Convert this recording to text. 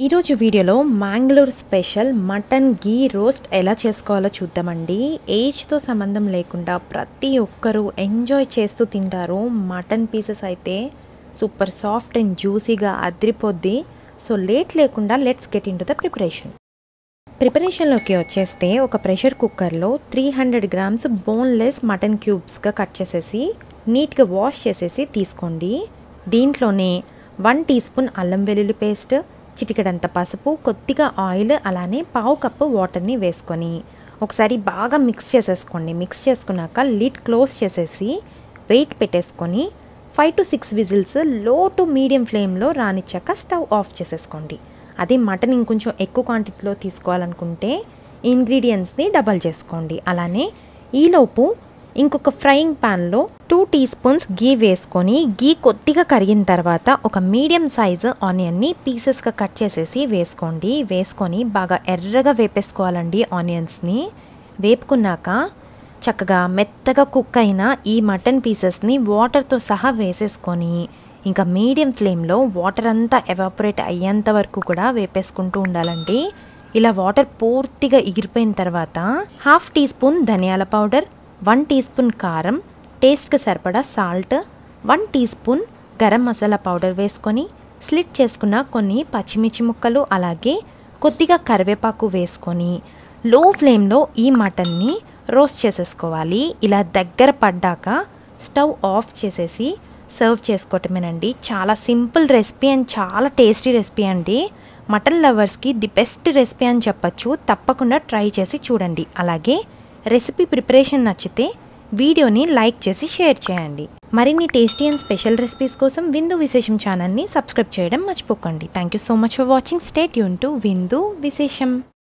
ఈరోజు వీడియోలో Mangalore special mutton ghee roast ఎలా చేసుకోవాలో చూద్దామండి ఏజ్తో సంబంధం లేకుండా ప్రతి ఒక్కరూ ఎంజాయ్ చేస్తూ తింటారు మటన్ పీసెస్ అయితే సూపర్ సాఫ్ట్ అండ్ జ్యూసీగా అదిరిపోద్ది సో లేట్ లేకుండా let's get into the preparation ప్రిపరేషన్లోకి వచ్చేస్తే ఒక ప్రెషర్ కుక్కర్లో three hundred grams boneless mutton క్యూబ్స్గా కట్ చేసేసి నీట్గా వాష్ చేసేసి తీసుకోండి దీంట్లోనే వన్ టీ స్పూన్ అల్లం వెల్లుల్లి పేస్ట్ చిటికెడంత పసుపు కొద్దిగా ఆయిల్ అలానే పావు కప్పు వాటర్ని వేసుకొని ఒకసారి బాగా మిక్స్ చేసేసుకోండి మిక్స్ చేసుకున్నాక లిడ్ క్లోజ్ చేసేసి వెయిట్ పెట్టేసుకొని five to six whistles low to medium ఫ్లేమ్లో రానిచ్చాక స్టవ్ ఆఫ్ చేసేసుకోండి అదే మటన్ ఇంకొంచెం ఎక్కువ క్వాంటిటీలో తీసుకోవాలనుకుంటే ఇంగ్రీడియంట్స్ని డబల్ చేసుకోండి అలానే ఈలోపు ఇంకొక ఫ్రైయింగ్ ప్యాన్లో టూ టీ స్పూన్స్ గీ వేసుకొని గీ కొద్దిగా కరిగిన తర్వాత ఒక మీడియం సైజు ఆనియన్ని పీసెస్గా కట్ చేసేసి వేసుకోండి వేసుకొని బాగా ఎర్రగా వేపేసుకోవాలండి ఆనియన్స్ని వేపుకున్నాక చక్కగా మెత్తగా కుక్ అయిన ఈ మటన్ పీసెస్ని వాటర్తో సహా వేసేసుకొని ఇంకా మీడియం ఫ్లేమ్లో వాటర్ అంతా ఎవాపరేట్ అయ్యేంత వరకు కూడా వేపేసుకుంటూ ఉండాలండి ఇలా వాటర్ పూర్తిగా ఎగిరిపోయిన తర్వాత హాఫ్ టీ స్పూన్ ధనియాల పౌడర్ వన్ టీ స్పూన్ కారం టేస్ట్కి సరిపడా salt one teaspoon garam masala powder వేసుకొని స్లిట్ చేసుకున్న కొన్ని పచ్చిమిర్చి ముక్కలు అలాగే కొద్దిగా కరివేపాకు వేసుకొని లో ఫ్లేమ్లో ఈ మటన్ని రోస్ట్ చేసేసుకోవాలి ఇలా దగ్గర పడ్డాక స్టవ్ ఆఫ్ చేసేసి సర్వ్ చేసుకోవటమేనండి చాలా సింపుల్ రెసిపీ అండ్ చాలా టేస్టీ రెసిపీ అండి మటన్ లవర్స్కి ది బెస్ట్ రెసిపీ అని చెప్పచ్చు తప్పకుండా ట్రై చేసి చూడండి అలాగే రెసిపీ ప్రిపరేషన్ నచ్చితే వీడియోని లైక్ చేసి షేర్ చేయండి మరిన్ని టేస్టీ అండ్ స్పెషల్ రెసిపీస్ కోసం విందు విశేషం ఛానల్ని సబ్స్క్రైబ్ చేయడం మర్చిపోకండి thank you so much for watching stay యూన్ టు విందు విశేషం